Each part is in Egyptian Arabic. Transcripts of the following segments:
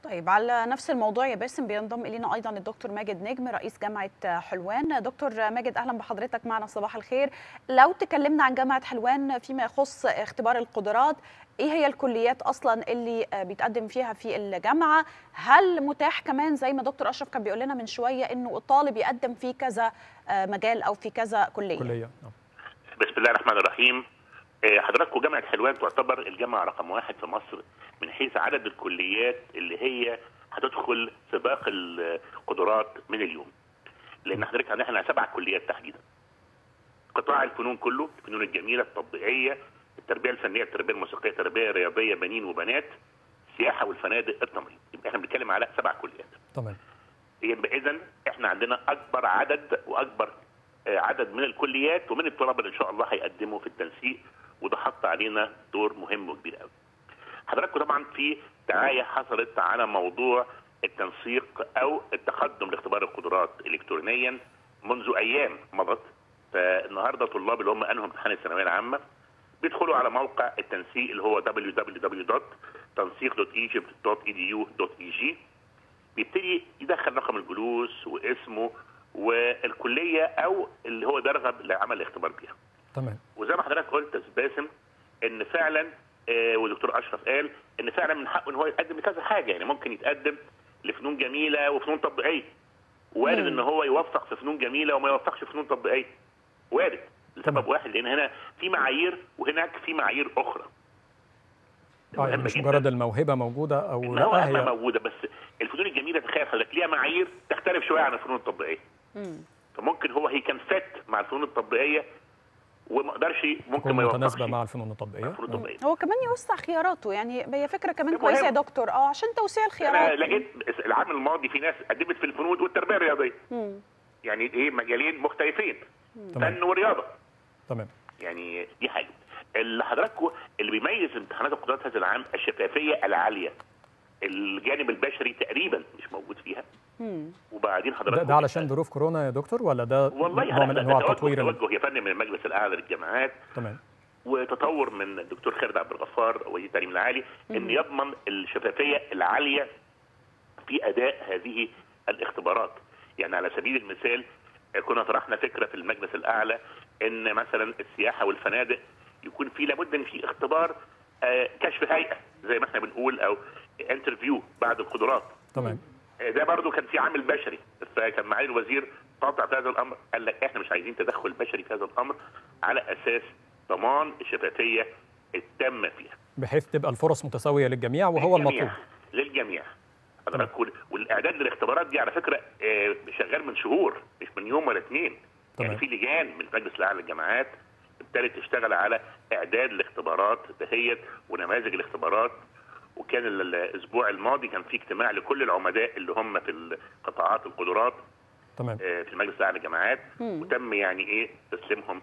طيب على نفس الموضوع يا باسم بينضم الينا ايضا الدكتور ماجد نجم رئيس جامعه حلوان دكتور ماجد اهلا بحضرتك معنا صباح الخير لو تكلمنا عن جامعه حلوان فيما يخص اختبار القدرات ايه هي الكليات اصلا اللي بيتقدم فيها في الجامعه هل متاح كمان زي ما دكتور اشرف كان بيقول لنا من شويه انه الطالب يقدم في كذا مجال او في كذا كليه كليه بسم الله الرحمن الرحيم حضراتكم جامعه حلوان تعتبر الجامعه رقم واحد في مصر من حيث عدد الكليات اللي هي هتدخل سباق القدرات من اليوم. لان حضرتك عندنا سبع كليات تحديدا. قطاع الفنون كله، الفنون الجميله، التطبيقيه، التربيه الفنيه، التربيه الموسيقيه، التربيه الرياضيه، بنين وبنات، السياحه والفنادق، التمريض. يبقى احنا بنتكلم على سبع كليات. تمام. يبقى اذا احنا عندنا اكبر عدد واكبر عدد من الكليات ومن الطلبه اللي ان شاء الله هيقدموا في التنسيق وده حط علينا دور مهم وكبير قوي. حضراتكم طبعا في دعايه حصلت على موضوع التنسيق او التقدم لاختبار القدرات الكترونيا منذ ايام مضت فالنهارده طلاب اللي هم انهوا امتحان الثانويه العامه بيدخلوا على موقع التنسيق اللي هو www.تنسيق.egypt.edu.eg بيبتدي يدخل رقم الجلوس واسمه والكليه او اللي هو بيرغب لعمل الاختبار بيها. تمام. وزي ما حضرتك قلت يا باسم ان فعلا آه ودكتور اشرف قال ان فعلا من حقه ان هو يتقدم لكذا حاجه يعني ممكن يتقدم لفنون جميله وفنون تطبيقيه. وارد ان هو يوفق في فنون جميله وما يوفقش في فنون تطبيقيه. وارد لسبب واحد لان هنا في معايير وهناك في معايير اخرى. اه يعني مش مجرد الموهبه موجوده او لا هي موجوده بس الفنون الجميله تخيل حضرتك ليها معايير تختلف شويه عن الفنون التطبيقيه. فممكن هو هي كان فات مع الفنون التطبيقيه وما قدرش ممكن ما متناسبه مع الفنون التطبيقيه الفنون التطبيقيه هو كمان يوسع خياراته يعني هي فكره كمان كويسه يا دكتور اه عشان توسيع الخيارات انا لقيت العام الماضي في ناس قدمت في الفنون والتربيه الرياضيه مم. يعني ايه مجالين مختلفين فن ورياضه تمام يعني دي حاجه اللي حضراتكم اللي بيميز امتحانات القدرات هذا العام الشفافيه العاليه الجانب البشري تقريبا مش موجود فيها مم. وبعدين حضرتك ده, ده علشان ظروف كورونا يا دكتور ولا ده والله نوع من انواع التطوير توجه يا فندم من المجلس الاعلى للجامعات تمام وتطور من الدكتور خالد عبد الغفار وزير التعليم العالي ان يضمن الشفافيه العاليه في اداء هذه الاختبارات يعني على سبيل المثال كنا طرحنا فكره في المجلس الاعلى ان مثلا السياحه والفنادق يكون في لابد ان في اختبار آه كشف هيئه زي ما احنا بنقول او انترفيو بعد القدرات تمام ده برضو كان في عامل بشري فكان معالي الوزير قاطع في هذا الامر قال لك احنا مش عايزين تدخل بشري في هذا الامر على اساس ضمان الشفافيه التامه فيها بحيث تبقى الفرص متساويه للجميع وهو للجميع. المطلوب للجميع والاعداد للاختبارات دي على فكره شغال من شهور مش من يوم ولا اثنين يعني في لجان من المجلس الاعلى للجامعات ابتدت تشتغل على اعداد الاختبارات دهيت ونماذج الاختبارات وكان الاسبوع الماضي كان في اجتماع لكل العمداء اللي هم في قطاعات القدرات تمام في المجلس الاعلى للجامعات وتم يعني ايه تسليمهم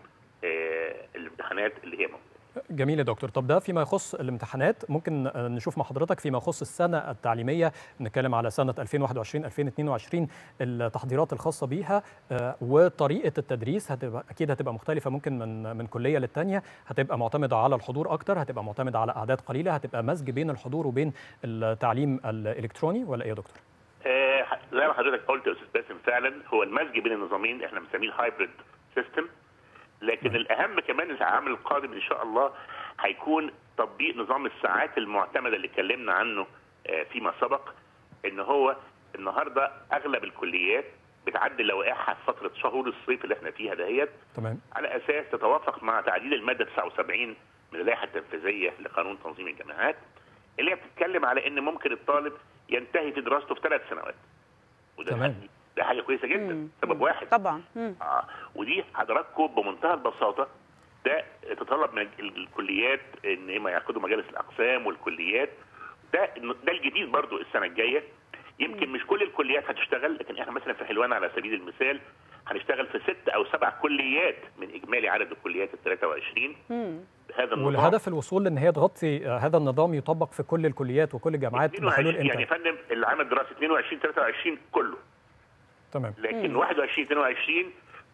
الامتحانات اللي هي موجوده جميل يا دكتور طب ده فيما يخص الامتحانات ممكن نشوف مع حضرتك فيما يخص السنه التعليميه نتكلم على سنه 2021 2022 التحضيرات الخاصه بيها وطريقه التدريس هتبقى اكيد هتبقى مختلفه ممكن من من كليه للثانيه هتبقى معتمده على الحضور اكتر هتبقى معتمده على اعداد قليله هتبقى مزج بين الحضور وبين التعليم الالكتروني ولا ايه يا دكتور؟ آه زي ما حضرتك قلت يا استاذ باسم فعلا هو المزج بين النظامين احنا بنسميه الهايبريد سيستم لكن الاهم كمان العام القادم ان شاء الله هيكون تطبيق نظام الساعات المعتمده اللي اتكلمنا عنه فيما سبق ان هو النهارده اغلب الكليات بتعدل لوائحها في فتره شهور الصيف اللي احنا فيها دهيت تمام على اساس تتوافق مع تعديل الماده 79 من اللائحه التنفيذيه لقانون تنظيم الجامعات اللي هي بتتكلم على ان ممكن الطالب ينتهي في دراسته في ثلاث سنوات وده تمام ده حاجه كويسه جدا سبب واحد طبعا اه ودي حضراتكم بمنتهى البساطه ده تطلب من الكليات ان هم يعقدوا مجالس الاقسام والكليات ده ده الجديد برضو السنه الجايه يمكن مش كل الكليات هتشتغل لكن احنا مثلا في حلوان على سبيل المثال هنشتغل في ست او سبع كليات من اجمالي عدد الكليات ال 23 بهذا النظام والهدف الوصول لان هي تغطي هذا النظام يطبق في كل الكليات وكل الجامعات بحلول امتى؟ يعني يا فندم العام الدراسي 22 23 كله تمام لكن 21 22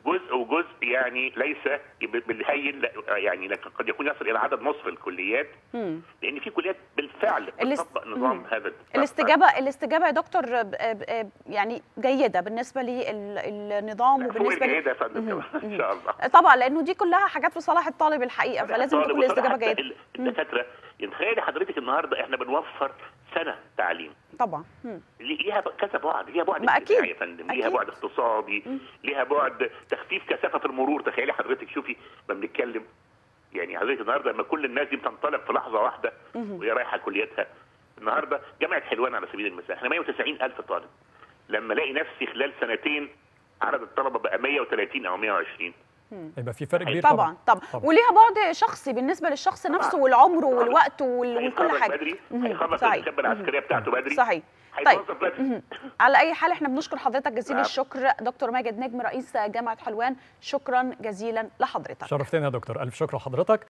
جزء وجزء يعني ليس بالهين لا، يعني لكن قد يكون يصل الى عدد نصف الكليات مم. لان في كليات بالفعل الاس- بتطبق نظام مم. هذا الاستجابه الاستجابه يا دكتور ب- ب- يعني جيده بالنسبه للنظام فوق وبالنسبه الجيدة لي يا فندم مهم. كمان ان شاء الله طبعا لانه دي كلها حاجات في صالح الطالب الحقيقه فلازم الطالب تكون الاستجابه وحتى جيده ال- الدكاتره يعني تخيلي حضرتك النهارده احنا بنوفر سنه تعليم طبعا مم. ليها كذا بعد ليها بعد ما اجتماعي أكيد. يا فندم ليها أكيد. بعد اقتصادي ليها بعد تخفيف كثافه المرور تخيلي حضرتك شوفي ما بنتكلم يعني حضرتك النهارده لما كل الناس دي بتنطلق في لحظه واحده وهي رايحه كليتها النهارده جامعه حلوان على سبيل المثال احنا 190 الف طالب لما الاقي نفسي خلال سنتين عدد الطلبه بقى 130 او 120 يبقى في فرق كبير طبعا طبعا طبعا. وليها بعد شخصي بالنسبه للشخص نفسه والعمر والوقت وال- وكل هيتخرج حاجه بدري مهم. هيخلص صحيح. الخدمه العسكريه بتاعته بدري صحيح طيب هيتوظف بدري مهم. على اي حال احنا بنشكر حضرتك جزيل نعم. الشكر دكتور ماجد نجم رئيس جامعه حلوان شكرا جزيلا لحضرتك شرفتنا يا دكتور الف شكر لحضرتك